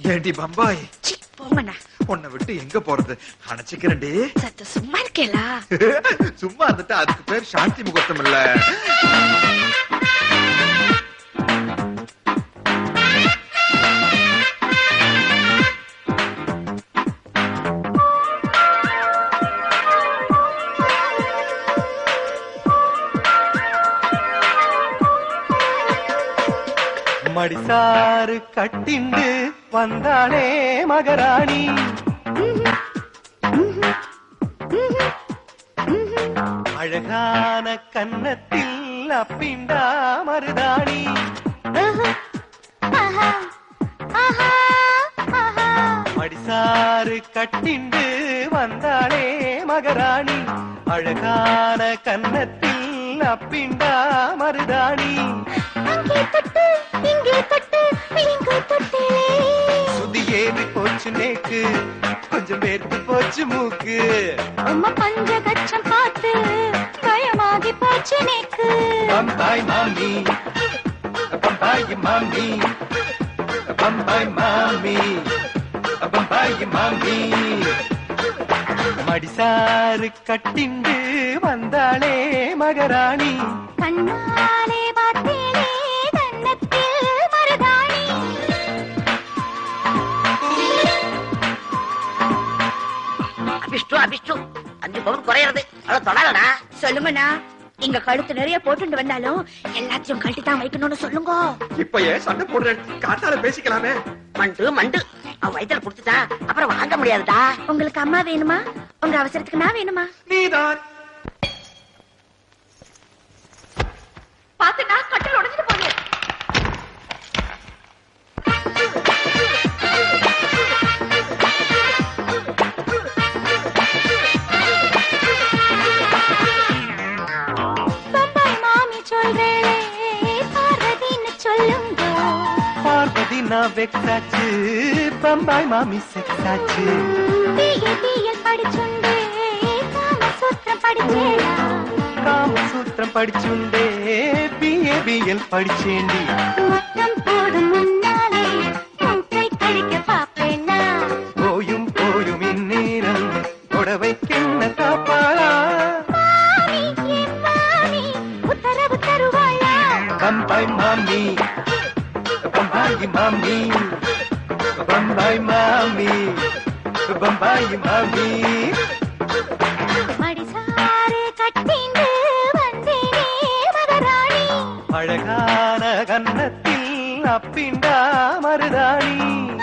ஏண்டி பம்பாய் சி, போங்கண்ணா உன்னை விட்டு எங்க போறது அணைச்சிக்கிறேன்டி சத்த சும்மா இருக்கேலா சும்மா இருந்துட்டு அதுக்கு பேர் சாந்தி முகூர்த்தம் இல்ல மடிசாறு கட்டிண்டு வந்தாளே மகராணி அழகான கன்னத்தில் அப்பிண்டா மருதாணி மடிசாறு கட்டிண்டு வந்தாளே மகராணி அழகான கன்னத்தில் அப்பிண்டா மருதாணி அங்கே தொட்டு இங்கே தொட்டு இங்கு தொட்டேலே சுதி ஏறி போச்சு நேக்கு கொஞ்சம் வேர்த்து போச்சு மூக்கு அம்மா பஞ்சகச்சம் பார்த்து பயமாகி போச்சு நேக்கு பம்பாய் மாமி பம்பாய் மாமி பம்பாய் மாமி பம்பாய் மாமி மடிசாறு கட்டிண்டு வந்தாளே மகராணி கண்ணாலே பார்த்தேனே கன்னத்தில் மருதாணி அபிஷ்டு அபிஷ்டு அஞ்சு பவுன் குறையிறது அவ்வளவு தொடாதடா சொல்லுங்கண்ணா இங்க கழுத்து நிறைய போட்டுட்டு வந்தாலும் எல்லாத்தையும் கழட்டி தான் வைக்கணும்னு சொல்லுங்க இப்ப ஏன் சண்டை போடுறேன் காத்தால பேசிக்கலாமே மண்டு மண்டு அவன் வயித்துல குடுத்துட்டா அப்புறம் வாங்க முடியாதுடா உங்களுக்கு அம்மா வேணுமா உங்க அவசரத்துக்கு நான் வேணுமா நீதான் பாத்துனா கட்டில் உடைஞ்சிட்டு போகுது பம்பாய் மாமி சொல்றேளே பார்வதின்னு சொல்லுங்க பார்வதி நான் வெக்ஸாச்சு பம்பாய் மாமி செக்ஸாச்சு பிஏ பிஎல் படிச்சுண்டே காமசூத்திரம் படிச்சேடா காமசூத்திரம் படிச்சுண்டே பிஏ பிஎல் படிச்சேண்டி முத்தம் போடும் முன்னாலே மூக்கை கடிக்க பாப்பேனா போயும் போயும் இந்நேரம் புடவைக்கென்ன காப்பாளா மாமி என் மாமி உத்தரவு தருவாளா பம்பாய் மாமி பம்பாய் மாமி பம்பாய் மாமி பம்பாய் மாமி மடிசாறு கட்டிண்டு வந்தேனே மகராணி அழகான கன்னத்தில் அப்பிண்டா மருதாணி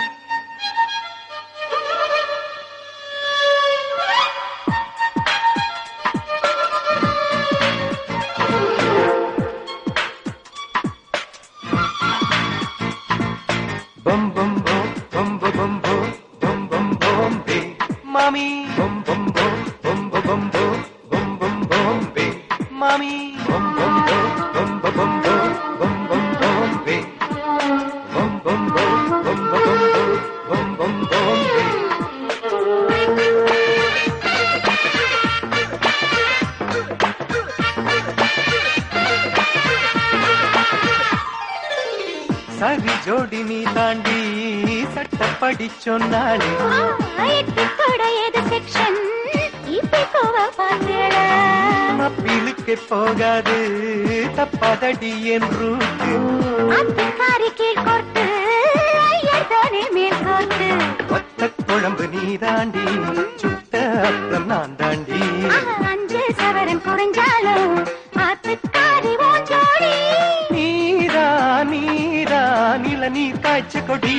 bum bum bum bum bum bum bum bum bum bum be mommy bum bum bum bum bum bum bum bum bum bum be mommy bum bum bum bum bum bum bum bum bum bum be bum bum bum bum bum bum bum bum bum be சரி ஜோடி நீ தாண்டி சட்டப்படி சொன்னாளே எட்டுத்தோட எது section இப்ப போவ பார்த்தேள மப்பிலுக்கு போகாது தப்பாதடி என் route அத்துக்காரி கீழ் கோர்த்து ஐயர்தானே மேல் கோர்த்து ஒத்த குழம்பு நீ தாண்டி சுட்ட அப்புறம் நான் தாண்டி அஞ்சு சவரன் குறைஞ்சாலும் ஆத்துக்காரி ஓஞ்சோடி நீரா நீரா நில நீர் காய்ச்ச கொடி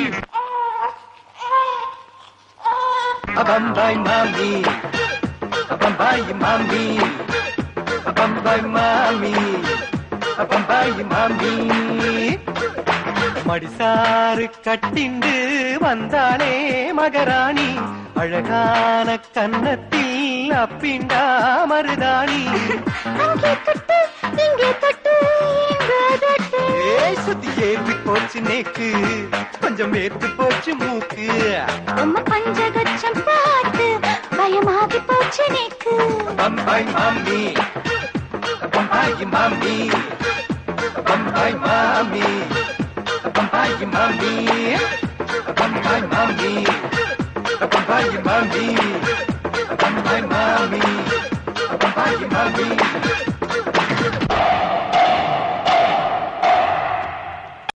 பம்பாய் மாமி பம்பாய் மாமி பம்பாய் மாமி பம்பாய் மாமி மடிசாறு கட்டிண்டு வந்தாளே மகராணி அழகான கன்னத்தில் அப்பிண்டா மருதாணி அங்கே தொட்டு இங்கே தொட்டு இங்கே தொட்டு ஏய் சுத்தி ஏறி போச்சு நேக்கு கொஞ்சம் வேர்த்து போச்சு மூக்கு அம்மா பஞ்சகச்சம் பார்த்து பயமாகி போச்சு நேக்கு பம்பாய் மாமி பம்பாய் மாமி பம்பாய் மாமி பம்பாய் மாமி பம்பாய் மாமி Bye, mommy. Bye, mommy. Bye, mommy.